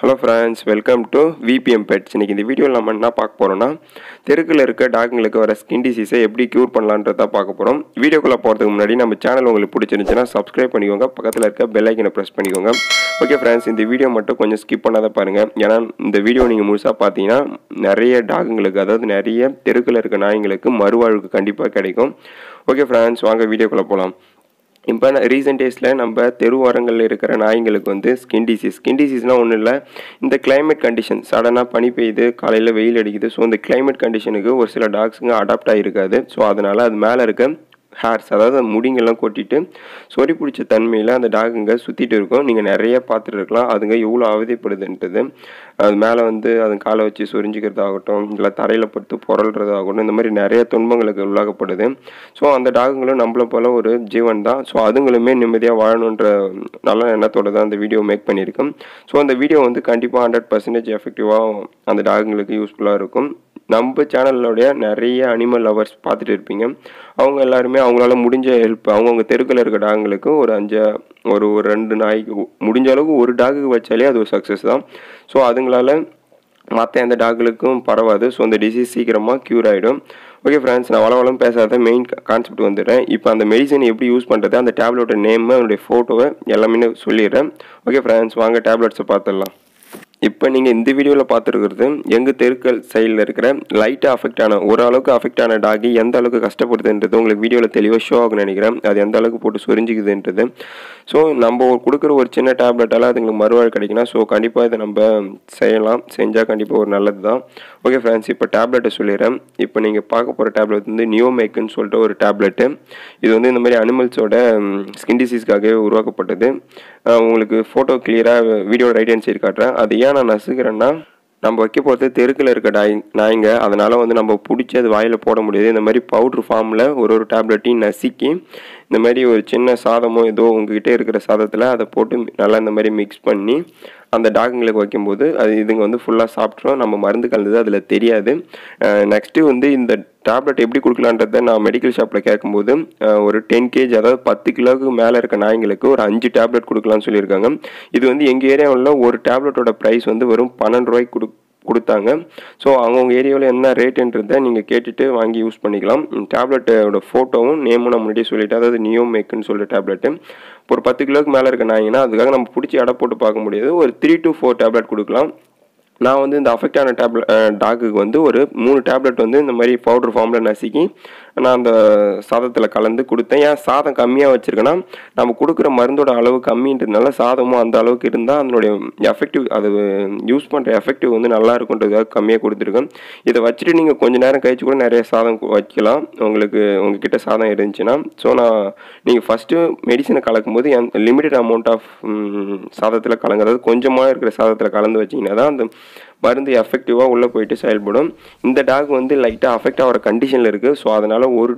hello friends welcome to VBM pets இன்னைக்கு இந்த வீடியோவில் நம்ம என்ன பார்க்க போகிறோம்னா தெருக்கில் இருக்க டாக்குங்களுக்கு வர ஸ்கின் டிசீஸை எப்படி க்யூர் பண்ணலான்றத பார்க்க போகிறோம் வீடியோக்குள்ளே போகிறதுக்கு முன்னாடி நம்ம சேனல் உங்களுக்கு பிடிச்சிருந்துச்சுன்னா சப்ஸ்கிரைப் பண்ணிக்கோங்க பக்கத்தில் இருக்க பெல் ஐக்கனை ப்ரெஸ் பண்ணிக்கோங்க ஓகே ஃப்ரெண்ட்ஸ் இந்த வீடியோ மட்டும் கொஞ்சம் ஸ்கிப் பண்ணாத பாருங்கள் ஏன்னா இந்த வீடியோ நீங்கள் முழுசாக பார்த்தீங்கன்னா நிறைய டாகுங்களுக்கு அதாவது நிறைய தெருக்கில் இருக்க நாய்ங்களுக்கு மறுவாழ்வுக்கு கண்டிப்பாக கிடைக்கும் ஓகே ஃப்ரெண்ட்ஸ் வாங்க வீடியோக்குள்ளே போகலாம் இப்போ ரீசெண்ட் டேஸில் நம்ம தெருவோரங்களில் இருக்கிற நாய்ங்களுக்கு வந்து ஸ்கின் டிசீஸ் ஸ்கின் டிசீஸ்னால் ஒன்றும் இல்லை இந்த கிளைமேட் கண்டிஷன் சடனாக பனி பெய்யுது காலையில் வெயில் அடிக்குது ஸோ இந்த கிளைமேட் கண்டிஷனுக்கு ஒரு சில டாக்ஸுங்க அடாப்ட் ஆகிருக்காது ஸோ அதனால் அது மேலே இருக்க ஹேர்ஸ் அதாவது அந்த முடிங்கெல்லாம் கொட்டிட்டு சொறி பிடிச்ச தன்மையில் அந்த டாகுங்க சுற்றிட்டு இருக்கும் நீங்கள் நிறைய பார்த்துட்டு இருக்கலாம் அதுங்க எவ்வளோ அவதிப்படுதுன்றது அது மேலே வந்து அது காலை வச்சு சொரிஞ்சிக்கிறதாகட்டும் இல்லை தரையில் படுத்து புரள்றதாகட்டும் இந்த மாதிரி நிறைய துன்பங்களுக்கு உள்ளாகப்படுது ஸோ அந்த டாகுங்களும் நம்மளை போல ஒரு ஜீவன் தான் ஸோ அதுங்களுமே நிம்மதியாக வாழணுன்ற நல்ல எண்ணத்தோட தான் அந்த வீடியோ மேக் பண்ணியிருக்கேன் ஸோ அந்த வீடியோ வந்து கண்டிப்பாக ஹண்ட்ரட் பர்சன்டேஜ் எஃபெக்டிவாக அந்த டாகுங்களுக்கு யூஸ்ஃபுல்லாக இருக்கும் நம்ம சேனலோடைய நிறைய அனிமல் லவர்ஸ் பார்த்துட்டு இருப்பீங்க அவங்க எல்லாருமே அவங்களால முடிஞ்ச ஹெல்ப் அவங்கவுங்க தெருக்கில் இருக்க டாகுங்களுக்கு ஒரு அஞ்சு ஒரு ஒரு ரெண்டு நாய்க்கு முடிஞ்ச அளவுக்கு ஒரு டாகுக்கு வச்சாலே அது ஒரு சக்ஸஸ் தான் ஸோ அதுங்களால மற்ற எந்த டாகுகளுக்கும் பரவாது ஸோ அந்த டிசீஸ் சீக்கிரமாக க்யூர் ஆகிடும் ஓகே ஃப்ரெண்ட்ஸ் நான் வளவளம் பேசாத மெயின் கான்செப்ட் வந்துடுறேன் இப்போ அந்த மெடிசன் எப்படி யூஸ் பண்ணுறது அந்த டேப்லெட்டோட நேமு அதனுடைய ஃபோட்டோவை எல்லாமே சொல்லிடுறேன் ஓகே ஃப்ரெண்ட்ஸ் வாங்க டேப்லெட்ஸை பார்த்துடலாம் இப்போ நீங்கள் இந்த வீடியோவில் பார்த்துருக்கிறது எங்கள் தெருக்கள் சைடில் இருக்கிற லைட்டாக அஃபெக்ட் ஆன ஓரளவுக்கு அஃபெக்ட் ஆன டாகி எந்த அளவுக்கு கஷ்டப்படுதுன்றது உங்களுக்கு வீடியோவில் தெளிவாக ஷோ ஆகும்னு நினைக்கிறேன் அது எந்த அளவுக்கு போட்டு சொரிஞ்சிக்குதுன்றது ஸோ நம்ம ஒரு கொடுக்குற ஒரு சின்ன டேப்லெட்டால் அதுங்களுக்கு மறுவாழ் கிடைக்குன்னா ஸோ கண்டிப்பாக இதை நம்ம செய்யலாம் செஞ்சால் கண்டிப்பாக ஒரு நல்லது தான் ஓகே ஃப்ரெண்ட்ஸ் இப்போ டேப்லெட்டை சொல்லிடுறேன் இப்போ நீங்கள் பார்க்க போகிற டேப்லெட் வந்து நியோமேக்குன்னு சொல்லிட்டு ஒரு டேப்லெட்டு இது வந்து இந்த மாதிரி அனிமல்ஸோட ஸ்கின் டிசீஸ்க்காகவே உருவாக்கப்பட்டது உங்களுக்கு ஃபோட்டோ கிளியராக வீடியோ ரைட் ஹேண்ட் சைடு காட்டுறேன் அது ஏன் நான் நசுக்கிறேன்னா நம்ம வைக்க போகிறது தெருக்கில் இருக்க டாய் நாய்ங்க அதனால் வந்து நம்ம பிடிச்சி அது வாயில் போட முடியாது இந்த மாதிரி பவுட்ரு ஃபார்மில் ஒரு ஒரு டேப்லெட்டையும் நசுக்கி இந்த மாதிரி ஒரு சின்ன சாதமோ ஏதோ உங்ககிட்ட இருக்கிற சாதத்தில் அதை போட்டு நல்லா இந்த மாதிரி மிக்ஸ் பண்ணி அந்த டாகுங்களுக்கு வைக்கும்போது அது இதுங்க வந்து ஃபுல்லாக சாப்பிட்றோம் நம்ம மருந்து கலந்தது அதில் தெரியாது நெக்ஸ்ட்டு வந்து இந்த டேப்லெட் எப்படி கொடுக்கலான்றத நான் மெடிக்கல் ஷாப்பில் கேட்கும்போது ஒரு டென் கேஜி அதாவது பத்து கிலோவுக்கு மேலே இருக்க நாய்ங்களுக்கு ஒரு அஞ்சு டேப்லெட் கொடுக்கலாம்னு சொல்லியிருக்காங்க இது வந்து எங்கள் ஏரியாவில் ஒரு டேப்லெட்டோட ப்ரைஸ் வந்து வெறும் பன்னெண்டு ரூபாய்க்கு கொடு கொடுத்தாங்க ஸோ அவங்கவுங்க ஏரியாவில் என்ன ரேட்டுன்றதை நீங்கள் கேட்டுட்டு வாங்கி யூஸ் பண்ணிக்கலாம் டேப்லெட்டோட ஃபோட்டோவும் நேமும் நான் முன்னாடியே சொல்லிட்டேன் அதாவது நியோ மேக்குன்னு சொல்லிட்டு டேப்லெட்டு ஒரு பத்து கிலோவுக்கு மேலே இருக்க நாய்ங்கன்னா அதுக்காக நம்ம பிடிச்சி எடை போட்டு பார்க்க முடியாது ஒரு த்ரீ டு ஃபோர் டேப்லெட் கொடுக்கலாம் நான் வந்து இந்த அஃபெக்ட் ஆன டேப்லெட் டாக்குக்கு வந்து ஒரு மூணு டேப்லெட் வந்து இந்த மாதிரி பவுடர் ஃபார்மில் நசுக்கி நான் அந்த சாதத்தில் கலந்து கொடுத்தேன் ஏன் சாதம் கம்மியாக வச்சுருக்கேன்னா நம்ம கொடுக்குற மருந்தோட அளவு கம்மின்றதுனால சாதமும் அந்த அளவுக்கு இருந்தால் அதனுடைய எஃபெக்டிவ் அது யூஸ் பண்ணுற எஃபெக்டிவ் வந்து நல்லா இருக்குன்றதுக்காக கம்மியாக கொடுத்துருக்கேன் இதை வச்சுட்டு நீங்கள் கொஞ்சம் நேரம் கழிச்சு கூட நிறைய சாதம் வைக்கலாம் உங்களுக்கு உங்ககிட்ட சாதம் இருந்துச்சுன்னா ஸோ நான் நீங்கள் ஃபஸ்ட்டு மெடிசனை கலக்கும்போது என் லிமிட்டட் அமௌண்ட் ஆஃப் சாதத்தில் கலங்க அதாவது கொஞ்சமாக இருக்கிற சாதத்தில் கலந்து வச்சிங்கன்னா தான் அந்த மருந்து எஃபெக்டிவாக உள்ளே போயிட்டு செயல்படும் இந்த டாக் வந்து லைட்டாக அஃபெக்ட் ஆகிற கண்டிஷனில் இருக்குது ஸோ அதனால் ஒரு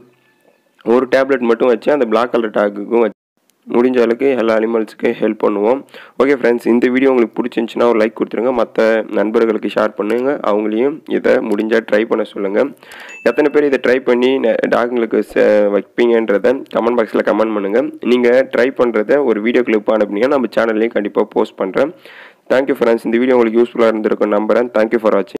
ஒரு டேப்லெட் மட்டும் வச்சு அந்த பிளாக் கலர் டாக்குக்கும் வச்சு முடிஞ்ச அளவுக்கு எல்லா அனிமல்ஸுக்கு ஹெல்ப் பண்ணுவோம் ஓகே ஃப்ரெண்ட்ஸ் இந்த வீடியோ உங்களுக்கு பிடிச்சிருந்துச்சின்னா ஒரு லைக் கொடுத்துருங்க மற்ற நண்பர்களுக்கு ஷேர் பண்ணுங்கள் அவங்களையும் இதை முடிஞ்சால் ட்ரை பண்ண சொல்லுங்கள் எத்தனை பேர் இதை ட்ரை பண்ணி டாகுங்களுக்கு வைப்பீங்கன்றத கமெண்ட் பாக்ஸில் கமெண்ட் பண்ணுங்கள் நீங்கள் ட்ரை பண்ணுறத ஒரு வீடியோ கிளிப் அனுப்புனீங்கன்னா நம்ம சேனல்லையும் கண்டிப்பாக போஸ்ட் பண்ணுறேன் தேங்க்யூ ஃப்ரெண்ட்ஸ் இந்த வீடியோ உங்களுக்கு யூஸ்ஃபுல்லாக இருந்திருக்கும் நம்புறேன் தேங்க்யூ ஃபார் வாட்சிங்